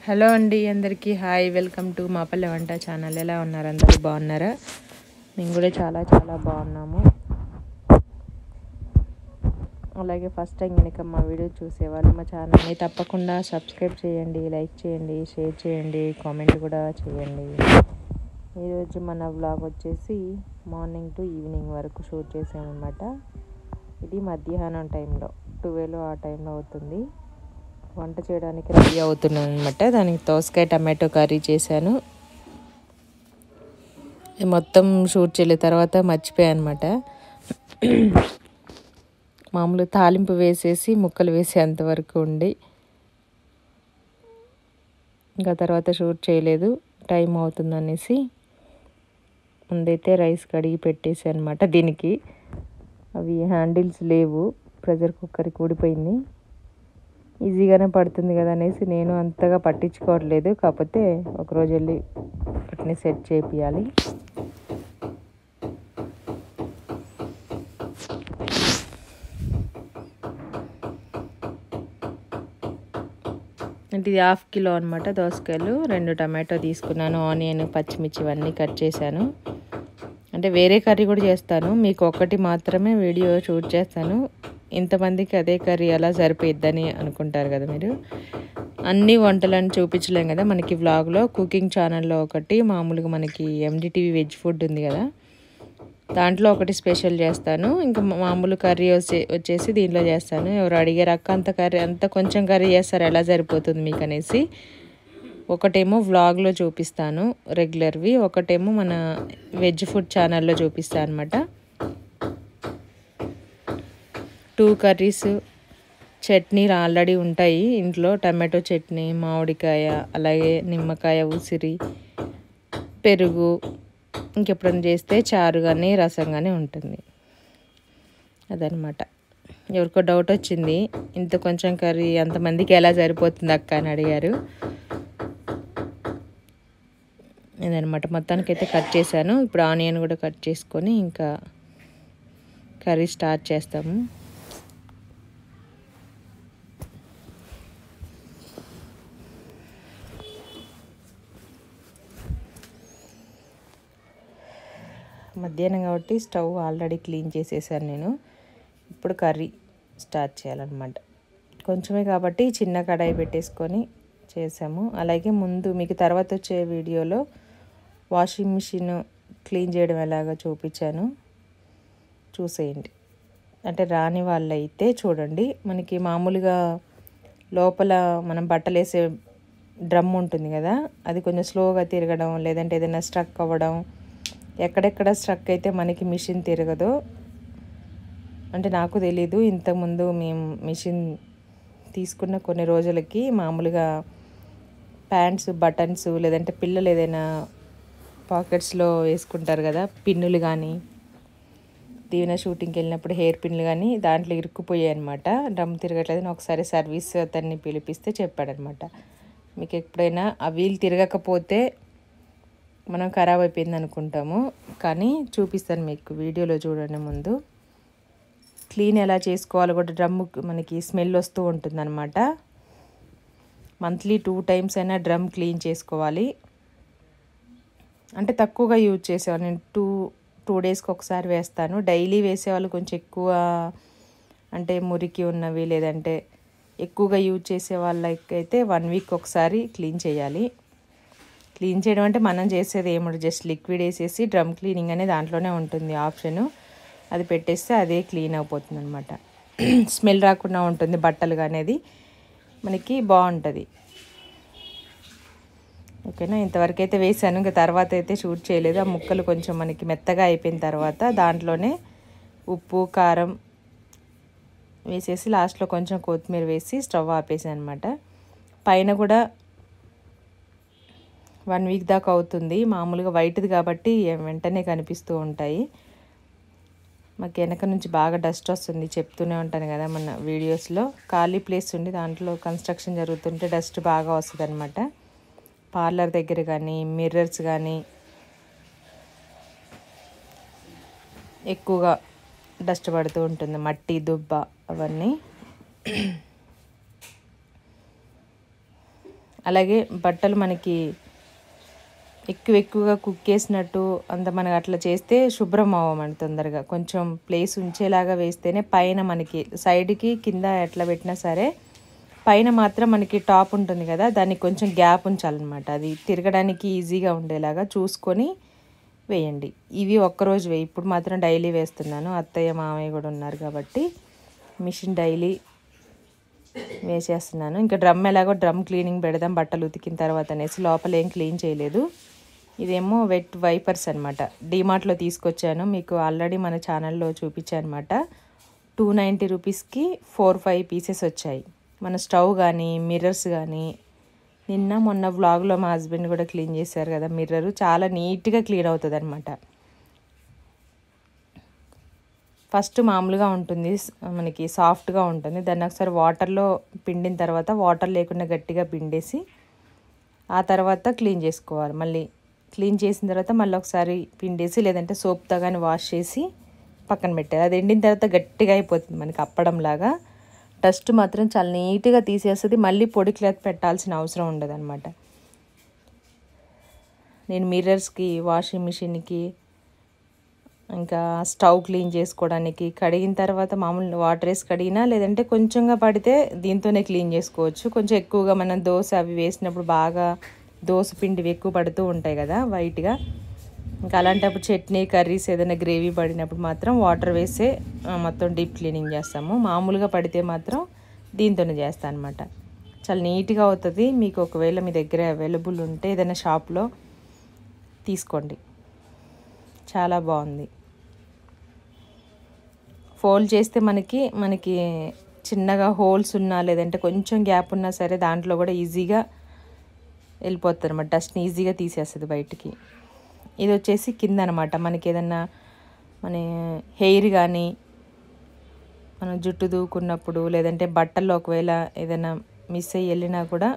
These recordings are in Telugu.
హలో అండి అందరికీ హాయ్ వెల్కమ్ టు మా పల్లె వంట ఛానల్ ఎలా ఉన్నారు అందరూ బాగున్నారా మేము కూడా చాలా చాలా బాగున్నాము అలాగే ఫస్ట్ టైం కనుక మా వీడియో చూసేవాళ్ళు మా ఛానల్ని తప్పకుండా సబ్స్క్రైబ్ చేయండి లైక్ చేయండి షేర్ చేయండి కామెంట్ కూడా చేయండి ఈరోజు మన వ్లాగ్ వచ్చేసి మార్నింగ్ టు ఈవినింగ్ వరకు షూట్ చేసామన్నమాట ఇది మధ్యాహ్నం టైంలో ట్వెల్వ్ ఆ టైంలో అవుతుంది వంట చేయడానికి రెడీ అవుతున్నాను అనమాట దానికి దోసకాయ టమాటో కర్రీ చేశాను ఇది మొత్తం షూట్ చేయలేదు తర్వాత మర్చిపోయాను అనమాట మామూలు తాలింపు వేసేసి ముక్కలు వేసేంత వరకు ఉండి ఇంకా తర్వాత షూట్ చేయలేదు టైం అవుతుంది అనేసి ముందైతే రైస్ కడిగి పెట్టేసి అనమాట దీనికి అవి హ్యాండిల్స్ లేవు ప్రెషర్ కుక్కర్కి ఊడిపోయింది ఈజీగానే పడుతుంది కదా అనేసి నేను అంతగా పట్టించుకోవట్లేదు కాకపోతే ఒకరోజు వెళ్ళి వాటిని సెట్ చేపియాలి అంటే ఇది హాఫ్ కిలో అనమాట దోసకాయలు రెండు టమాటో తీసుకున్నాను ఆనియన్ పచ్చిమిర్చి ఇవన్నీ కట్ చేశాను అంటే వేరే కర్రీ కూడా చేస్తాను మీకు ఒక్కటి మాత్రమే వీడియో షూట్ చేస్తాను ఇంతమందికి అదే కర్రీ అలా సరిపోయిద్దని అనుకుంటారు కదా మీరు అన్ని వంటలను చూపించలేం కదా మనకి వ్లాగ్లో కుకింగ్ ఛానల్లో ఒకటి మామూలుగా మనకి ఎండిటీవీ వెజ్ ఫుడ్ ఉంది కదా దాంట్లో ఒకటి స్పెషల్ చేస్తాను ఇంకా మామూలు కర్రీ వచ్చే వచ్చేసి దీంట్లో చేస్తాను ఎవరు అడిగారు అక్క అంత కర్రీ అంత కొంచెం కర్రీ చేస్తారు ఎలా సరిపోతుంది మీకు అనేసి ఒకటేమో వ్లాగ్లో చూపిస్తాను రెగ్యులర్వి ఒకటేమో మన వెజ్ ఫుడ్ ఛానల్లో చూపిస్తాను అనమాట టూ కర్రీస్ చట్నీలు ఆల్రెడీ ఉంటాయి ఇంట్లో టమాటో చట్నీ మామిడికాయ అలాగే నిమ్మకాయ ఉసిరి పెరుగు ఇంకెప్పుడైనా చేస్తే చారు కానీ రసం కానీ ఉంటుంది అదనమాట ఎవరికో డౌట్ వచ్చింది ఇంత కొంచెం కర్రీ అంతమందికి ఎలా సరిపోతుంది అక్క అని అడిగారు ఇదనమాట మొత్తానికి అయితే కట్ చేశాను ఇప్పుడు ఆనియన్ కూడా కట్ చేసుకొని ఇంకా కర్రీ స్టార్ట్ చేస్తాము మధ్యాహ్నం కాబట్టి స్టవ్ ఆల్రెడీ క్లీన్ చేసేసాను నేను ఇప్పుడు కర్రీ స్టార్ట్ చేయాలన్నమాట కొంచెమే కాబట్టి చిన్న కడాయి పెట్టేసుకొని చేసాము అలాగే ముందు మీకు తర్వాత వచ్చే వీడియోలో వాషింగ్ మిషన్ క్లీన్ చేయడం ఎలాగో చూపించాను చూసేయండి అంటే రాని వాళ్ళైతే చూడండి మనకి మామూలుగా లోపల మనం బట్టలు వేసే డ్రమ్ ఉంటుంది కదా అది కొంచెం స్లోగా తిరగడం లేదంటే ఏదైనా స్ట్రక్ అవ్వడం ఎక్కడెక్కడ స్ట్రక్ అయితే మనకి మిషన్ తిరగదో అంటే నాకు తెలీదు ఇంతకుముందు మేము మిషన్ తీసుకున్న కొన్ని రోజులకి మామూలుగా ప్యాంట్స్ బటన్స్ లేదంటే పిల్లలు ఏదైనా పాకెట్స్లో వేసుకుంటారు కదా పిన్నులు కానీ దీవెన షూటింగ్కి వెళ్ళినప్పుడు హెయిర్ పిన్లు కానీ దాంట్లో ఇరుక్కుపోయాయి అనమాట డ్రమ్ తిరగట్లేదని ఒకసారి సర్వీస్ అతన్ని పిలిపిస్తే చెప్పాడనమాట మీకు ఎప్పుడైనా ఆ వీల్ తిరగకపోతే మనం ఖరాబ్ అయిపోయింది అనుకుంటాము కానీ చూపిస్తాను మీకు వీడియోలో చూడండి ముందు క్లీన్ ఎలా చేసుకోవాలో కూడా డ్రమ్ మనకి స్మెల్ వస్తూ ఉంటుంది అనమాట మంత్లీ టూ టైమ్స్ అయినా డ్రమ్ క్లీన్ చేసుకోవాలి అంటే తక్కువగా యూజ్ చేసేవాళ్ళు నేను టూ టూ డేస్కి ఒకసారి వేస్తాను డైలీ వేసేవాళ్ళు కొంచెం ఎక్కువ అంటే మురికి ఉన్నవి లేదంటే ఎక్కువగా యూజ్ చేసే వాళ్ళకైతే వన్ వీక్ ఒకసారి క్లీన్ చేయాలి క్లీన్ చేయడం అంటే మనం చేసేది ఏముండదు జస్ట్ లిక్విడ్ వేసేసి డ్రమ్ క్లీనింగ్ అనేది దాంట్లోనే ఉంటుంది ఆప్షను అది పెట్టేస్తే అదే క్లీన్ అయిపోతుంది అనమాట స్మెల్ రాకుండా ఉంటుంది బట్టలు అనేది మనకి బాగుంటుంది ఓకేనా ఇంతవరకు అయితే వేసాను ఇంకా తర్వాత అయితే షూట్ చేయలేదు ఆ ముక్కలు కొంచెం మనకి మెత్తగా అయిపోయిన తర్వాత దాంట్లోనే ఉప్పు కారం వేసేసి లాస్ట్లో కొంచెం కొత్తిమీర వేసి స్టవ్ ఆపేసాను అనమాట పైన కూడా వన్ వీక్ దాకా అవుతుంది మామూలుగా వైట్ది కాబట్టి వెంటనే కనిపిస్తూ ఉంటాయి మాకు వెనక నుంచి బాగా డస్ట్ వస్తుంది చెప్తూనే ఉంటాను కదా మన వీడియోస్లో ఖాళీ ప్లేస్ ఉండి దాంట్లో కన్స్ట్రక్షన్ జరుగుతుంటే డస్ట్ బాగా వస్తుంది అనమాట పార్లర్ దగ్గర కానీ మిర్రర్స్ కానీ ఎక్కువగా డస్ట్ పడుతూ ఉంటుంది మట్టి దుబ్బ అవన్నీ అలాగే బట్టలు మనకి ఎక్కువ ఎక్కువగా కుక్ చేసినట్టు అంత మనకి అట్లా చేస్తే శుభ్రం అవ్వమండి తొందరగా కొంచెం ప్లేస్ ఉంచేలాగా వేస్తేనే పైన మనకి సైడ్కి కింద ఎట్లా పెట్టినా సరే పైన మాత్రం మనకి టాప్ ఉంటుంది కదా దానికి కొంచెం గ్యాప్ ఉంచాలన్నమాట అది తిరగడానికి ఈజీగా ఉండేలాగా చూసుకొని వేయండి ఇవి ఒక్కరోజు వేయి ఇప్పుడు మాత్రం డైలీ వేస్తున్నాను అత్తయ్య మామయ్య కూడా ఉన్నారు కాబట్టి మిషన్ డైలీ వేసేస్తున్నాను ఇంకా డ్రమ్ ఎలాగో డ్రమ్ క్లీనింగ్ పెడదాం బట్టలు ఉతికిన తర్వాత అనేసి లోపల ఏం క్లీన్ చేయలేదు ఇదేమో వెట్ వైపర్స్ అనమాట డీమార్ట్లో తీసుకొచ్చాను మీకు ఆల్రెడీ మన ఛానల్లో చూపించాను అనమాట టూ నైంటీ రూపీస్కి ఫోర్ ఫైవ్ పీసెస్ వచ్చాయి మన స్టవ్ కానీ మిర్రర్స్ కానీ నిన్న మొన్న వ్లాగ్లో మా హస్బెండ్ కూడా క్లీన్ చేశారు కదా మిర్రర్ చాలా నీట్గా క్లీన్ అవుతుంది అనమాట ఫస్ట్ మామూలుగా ఉంటుంది స్- మనకి సాఫ్ట్గా ఉంటుంది దాన్ని ఒకసారి వాటర్లో పిండిన తర్వాత వాటర్ లేకుండా గట్టిగా పిండేసి ఆ తర్వాత క్లీన్ చేసుకోవాలి మళ్ళీ క్లీన్ చేసిన తర్వాత మళ్ళీ ఒకసారి పిండేసి లేదంటే సోప్తో కానీ వాష్ చేసి పక్కన పెట్టాలి అది ఎండిన తర్వాత గట్టిగా అయిపోతుంది మనకి అప్పడంలాగా డస్ట్ మాత్రం చాలా నీట్గా తీసేస్తుంది మళ్ళీ పొడి క్లాత్ పెట్టాల్సిన అవసరం ఉండదు నేను మిర్రర్స్కి వాషింగ్ మిషన్కి ఇంకా స్టవ్ క్లీన్ చేసుకోవడానికి కడిగిన తర్వాత మామూలు వాటర్ వేసి కడిగినా లేదంటే కొంచెంగా పడితే దీంతోనే క్లీన్ చేసుకోవచ్చు కొంచెం ఎక్కువగా మనం దోశ అవి వేసినప్పుడు బాగా దోశ పిండివి ఎక్కువ పడుతూ ఉంటాయి కదా వైట్గా ఇంకా అలాంటప్పుడు చట్నీ కర్రీస్ ఏదైనా గ్రేవీ పడినప్పుడు మాత్రం వాటర్ వేసే ఆ, మొత్తం డీప్ క్లీనింగ్ చేస్తాము మామూలుగా పడితే మాత్రం దీంతోనే చేస్తాను అనమాట చాలా నీట్గా అవుతుంది మీకు ఒకవేళ మీ దగ్గర అవైలబుల్ ఉంటే ఏదైనా షాప్లో తీసుకోండి చాలా బాగుంది ఫోల్డ్ చేస్తే మనకి మనకి చిన్నగా హోల్స్ ఉన్నా లేదంటే కొంచెం గ్యాప్ ఉన్నా సరే దాంట్లో కూడా ఈజీగా వెళ్ళిపోతుంది అనమాట డస్ట్ని ఈజీగా తీసేస్తుంది బయటికి ఇది వచ్చేసి కింద అనమాట మనకి ఏదన్నా మన హెయిర్ కానీ మనం జుట్టు దూకున్నప్పుడు లేదంటే బట్టల్లో ఒకవేళ ఏదైనా మిస్ అయ్యి వెళ్ళినా కూడా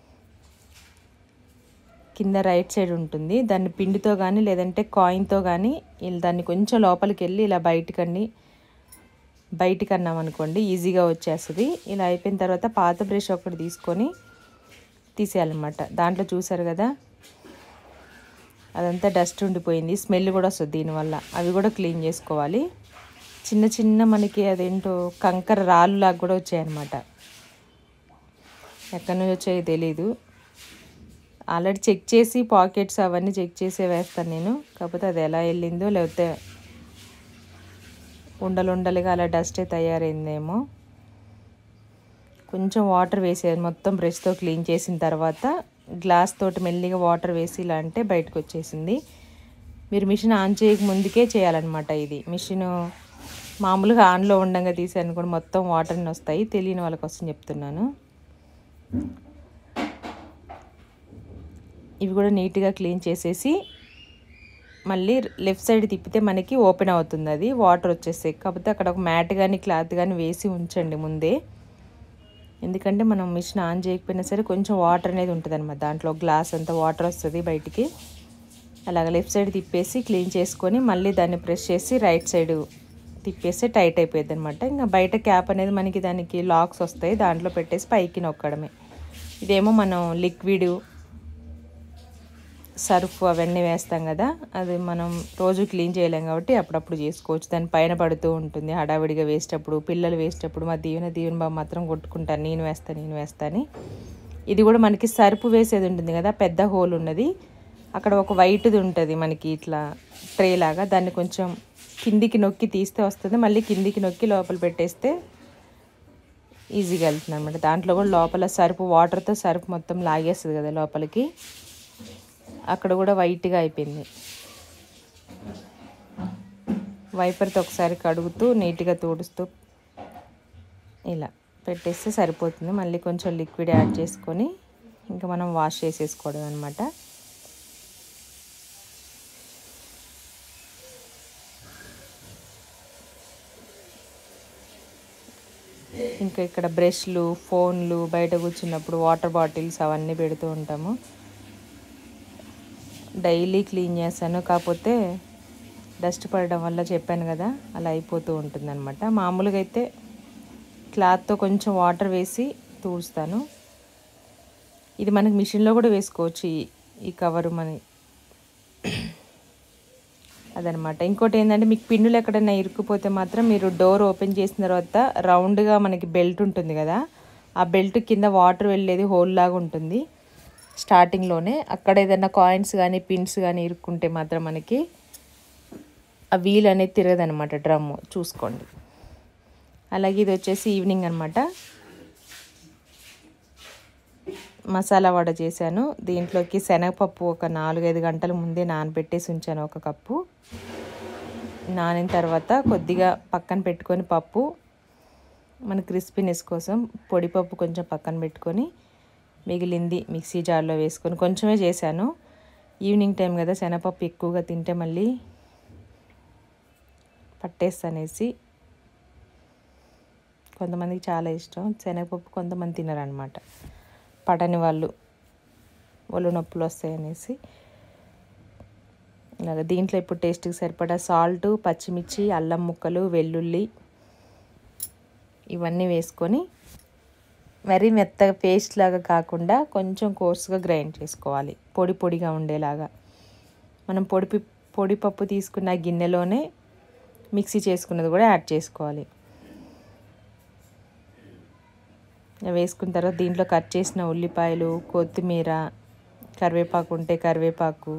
కింద రైట్ సైడ్ ఉంటుంది దాన్ని పిండితో కానీ లేదంటే కాయిన్తో కానీ ఇలా దాన్ని కొంచెం లోపలికి వెళ్ళి ఇలా బయటకన్ని బయటికి అన్నాం అనుకోండి ఈజీగా వచ్చేస్తుంది ఇలా అయిపోయిన తర్వాత పాత బ్రష్ ఒకటి తీసుకొని తీసేయాలన్నమాట దాంట్లో చూసారు కదా అదంతా డస్ట్ ఉండిపోయింది స్మెల్ కూడా వస్తుంది దీనివల్ల అవి కూడా క్లీన్ చేసుకోవాలి చిన్న చిన్న మనకి అదేంటో కంకర రాళ్ళులాగా కూడా వచ్చాయన్నమాట ఎక్కడి నుంచి వచ్చాయో తెలీదు ఆల్రెడీ చెక్ చేసి పాకెట్స్ అవన్నీ చెక్ చేసే వేస్తాను నేను కాకపోతే అది ఎలా వెళ్ళిందో లేకపోతే ఉండలు ఉండలుగా అలా డస్టే తయారైందేమో కొంచెం వాటర్ వేసేది మొత్తం బ్రష్తో క్లీన్ చేసిన తర్వాత గ్లాస్ తోటి మెల్లిగా వాటర్ వేసి ఇలా అంటే బయటకు వచ్చేసింది మీరు మిషన్ ఆన్ చేయక ముందుకే చేయాలన్నమాట ఇది మిషన్ మామూలుగా ఆన్లో ఉండగా తీసాను కూడా మొత్తం వాటర్ని వస్తాయి తెలియని వాళ్ళ కోసం చెప్తున్నాను ఇవి కూడా నీట్గా క్లీన్ చేసేసి మళ్ళీ లెఫ్ట్ సైడ్ తిప్పితే మనకి ఓపెన్ అవుతుంది అది వాటర్ వచ్చేస్తాయి కాకపోతే అక్కడ ఒక మ్యాట్ కానీ క్లాత్ కానీ వేసి ఉంచండి ముందే ఎందుకంటే మనం మిషన్ ఆన్ చేయకపోయినా సరే కొంచెం వాటర్ అనేది ఉంటుంది అనమాట దాంట్లో గ్లాస్ అంతా వాటర్ వస్తుంది బయటికి అలాగ లెఫ్ట్ సైడ్ తిప్పేసి క్లీన్ చేసుకొని మళ్ళీ దాన్ని ప్రెస్ చేసి రైట్ సైడ్ తిప్పేస్తే టైట్ అయిపోయింది అనమాట ఇంకా బయట క్యాప్ అనేది మనకి దానికి లాక్స్ వస్తాయి దాంట్లో పెట్టేసి పైకి నొక్కడమే ఇదేమో మనం లిక్విడ్ సర్ఫ్ అవన్నీ వేస్తాం కదా అది మనం రోజు క్లీన్ చేయలేం కాబట్టి అప్పుడప్పుడు చేసుకోవచ్చు దాని పైన పడుతూ ఉంటుంది హడావిడిగా వేసేటప్పుడు పిల్లలు వేసేటప్పుడు మా దీవెన దీవెన బాబు మాత్రం కొట్టుకుంటాను నేను వేస్తాను నేను వేస్తాను ఇది కూడా మనకి సరుపు వేసేది ఉంటుంది కదా పెద్ద హోల్ ఉన్నది అక్కడ ఒక వైట్ది ఉంటుంది మనకి ఇట్లా ట్రే లాగా దాన్ని కొంచెం కిందికి నొక్కి తీస్తే వస్తుంది మళ్ళీ కిందికి నొక్కి లోపల పెట్టేస్తే ఈజీగా వెళ్తుంది అనమాట దాంట్లో కూడా లోపల సరుపు వాటర్తో సరుపు మొత్తం లాగేస్తుంది కదా లోపలికి అక్కడ కూడా వైట్గా అయిపోయింది వైపర్తో ఒకసారి కడుగుతూ నీట్గా తుడుస్తూ ఇలా పెట్టేస్తే సరిపోతుంది మళ్ళీ కొంచెం లిక్విడ్ యాడ్ చేసుకొని ఇంకా మనం వాష్ చేసేసుకోవడం అనమాట ఇంకా ఇక్కడ బ్రష్లు ఫోన్లు బయట కూర్చున్నప్పుడు వాటర్ బాటిల్స్ అవన్నీ పెడుతూ ఉంటాము డైలీ క్లీన్ చేస్తాను కాకపోతే డస్ట్ పడడం వల్ల చెప్పాను కదా అలా అయిపోతూ ఉంటుంది అనమాట మామూలుగా అయితే క్లాత్తో కొంచెం వాటర్ వేసి తుడుస్తాను ఇది మనకి మిషన్లో కూడా వేసుకోవచ్చు ఈ ఈ కవరు మన అదనమాట ఇంకోటి ఏంటంటే మీకు పిన్నులు ఎక్కడైనా ఇరుక్కుపోతే మాత్రం మీరు డోర్ ఓపెన్ చేసిన తర్వాత రౌండ్గా మనకి బెల్ట్ ఉంటుంది కదా ఆ బెల్ట్ కింద వాటర్ వెళ్ళేది హోల్ లాగా ఉంటుంది స్టార్టింగ్లోనే అక్కడ ఏదైనా కాయిన్స్ కానీ పిన్స్ కానీ ఇరుక్కుంటే మాత్రం మనకి ఆ వీల్ అనేది తిరగదనమాట డ్రమ్ చూసుకోండి అలాగే ఇది వచ్చేసి ఈవినింగ్ అనమాట మసాలా వడ చేశాను దీంట్లోకి శనగపప్పు ఒక నాలుగైదు గంటల ముందే నానబెట్టేసి ఉంచాను ఒక కప్పు నానిన తర్వాత కొద్దిగా పక్కన పెట్టుకొని పప్పు మన క్రిస్పీనెస్ కోసం పొడిపప్పు కొంచెం పక్కన పెట్టుకొని మిగిలింది మిక్సీ జార్లో వేసుకొని కొంచెమే చేశాను ఈవినింగ్ టైం కదా శనగపప్పు ఎక్కువగా తింటే మళ్ళీ పట్టేస్తనేసి కొంతమందికి చాలా ఇష్టం శనగపప్పు కొంతమంది తినరనమాట పడని వాళ్ళు ఒళ్ళు నొప్పులు వస్తాయనేసి ఇలాగ దీంట్లో ఇప్పుడు టేస్ట్కి సరిపడా సాల్ట్ పచ్చిమిర్చి అల్లం ముక్కలు వెల్లుల్లి ఇవన్నీ వేసుకొని మరీ మెత్తగా పేస్ట్ లాగా కాకుండా కొంచెం కోర్సుగా గ్రైండ్ చేసుకోవాలి పొడి పొడిగా ఉండేలాగా మనం పొడి పొడి పప్పు తీసుకున్న గిన్నెలోనే మిక్సీ చేసుకున్నది కూడా యాడ్ చేసుకోవాలి వేసుకున్న తర్వాత దీంట్లో కట్ చేసిన ఉల్లిపాయలు కొత్తిమీర కరివేపాకు ఉంటే కరివేపాకు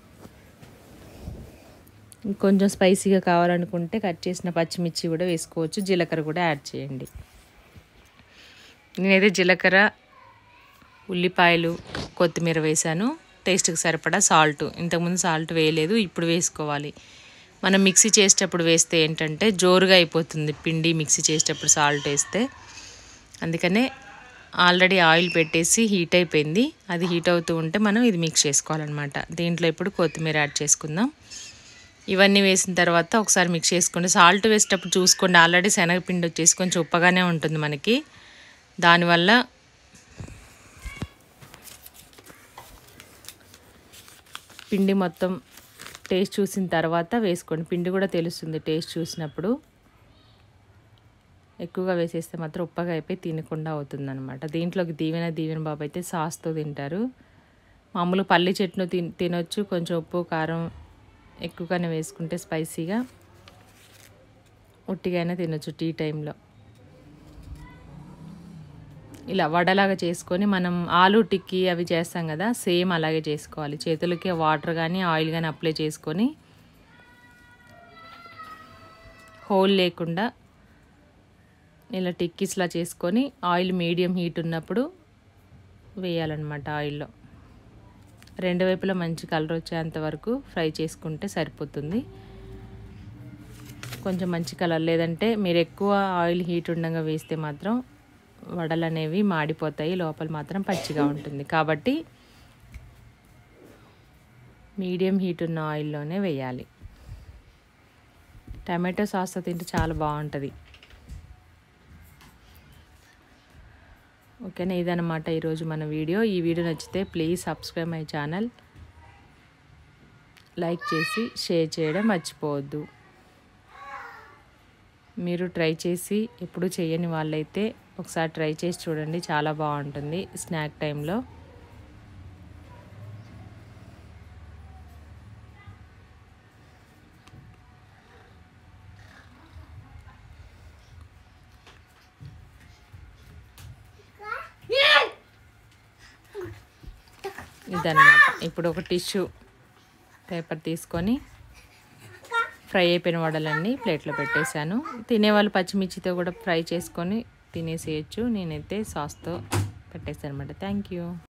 కొంచెం స్పైసీగా కావాలనుకుంటే కట్ చేసిన పచ్చిమిర్చి కూడా వేసుకోవచ్చు జీలకర్ర కూడా యాడ్ చేయండి నేనైతే జీలకర్ర ఉల్లిపాయలు కొత్తిమీర వేసాను టేస్ట్కి సరిపడా సాల్ట్ ఇంతకుముందు సాల్ట్ వేయలేదు ఇప్పుడు వేసుకోవాలి మనం మిక్సీ చేసేటప్పుడు వేస్తే ఏంటంటే జోరుగా అయిపోతుంది పిండి మిక్సీ చేసేటప్పుడు సాల్ట్ వేస్తే అందుకనే ఆల్రెడీ ఆయిల్ పెట్టేసి హీట్ అయిపోయింది అది హీట్ అవుతూ ఉంటే మనం ఇది మిక్స్ చేసుకోవాలన్నమాట దీంట్లో ఇప్పుడు కొత్తిమీర యాడ్ చేసుకుందాం ఇవన్నీ వేసిన తర్వాత ఒకసారి మిక్స్ చేసుకోండి సాల్ట్ వేసేటప్పుడు చూసుకోండి ఆల్రెడీ శనగపిండి వచ్చేసి కొంచెం ఉప్పగానే ఉంటుంది మనకి దానివల్ల పిండి మొత్తం టేస్ట్ చూసిన తర్వాత వేసుకోండి పిండి కూడా తెలుస్తుంది టేస్ట్ చూసినప్పుడు ఎక్కువగా వేసేస్తే మాత్రం ఉప్పగా అయిపోయి తినకుండా అవుతుందన్నమాట దీంట్లోకి దీవెన దీవెన బాబు అయితే సాస్తో తింటారు మామూలు పల్లి చెట్టును తిన్ తినొచ్చు కొంచెం ఉప్పు కారం ఎక్కువగానే వేసుకుంటే స్పైసీగా ఉట్టిగానే తినొచ్చు టీ టైంలో ఇలా వడలాగా చేసుకొని మనం ఆలు టిక్కీ అవి చేస్తాం కదా సేమ్ అలాగే చేసుకోవాలి చేతులకి వాటర్ కానీ ఆయిల్ కానీ అప్లై చేసుకొని హోల్ లేకుండా ఇలా టిక్కీస్లా చేసుకొని ఆయిల్ మీడియం హీట్ ఉన్నప్పుడు వేయాలన్నమాట ఆయిల్లో రెండు వైపులా మంచి కలర్ వచ్చేంత వరకు ఫ్రై చేసుకుంటే సరిపోతుంది కొంచెం మంచి కలర్ లేదంటే మీరు ఎక్కువ ఆయిల్ హీట్ ఉండగా వేస్తే మాత్రం వడలు అనేవి మాడిపోతాయి లోపల మాత్రం పచ్చిగా ఉంటుంది కాబట్టి మీడియం హీట్ ఉన్న ఆయిల్లోనే వేయాలి టమాటో సాస్తో తింటే చాలా బాగుంటుంది ఓకేనా ఇదనమాట ఈరోజు మన వీడియో ఈ వీడియో నచ్చితే please subscribe my channel like చేసి షేర్ చేయడం మర్చిపోవద్దు మీరు ట్రై చేసి ఎప్పుడు చేయని వాళ్ళైతే ఒకసారి ట్రై చేసి చూడండి చాలా బాగుంటుంది స్నాక్ టైంలో ఇదనమాట ఇప్పుడు ఒక టిష్యూ పేపర్ తీసుకొని ఫ్రై అయిపోయిన వడలన్నీ ప్లేట్లో పెట్టేశాను తినేవాళ్ళు పచ్చిమిర్చితో కూడా ఫ్రై చేసుకొని తినేసేయచ్చు నేనైతే సాస్తో పెట్టేసాను అనమాట థ్యాంక్ యూ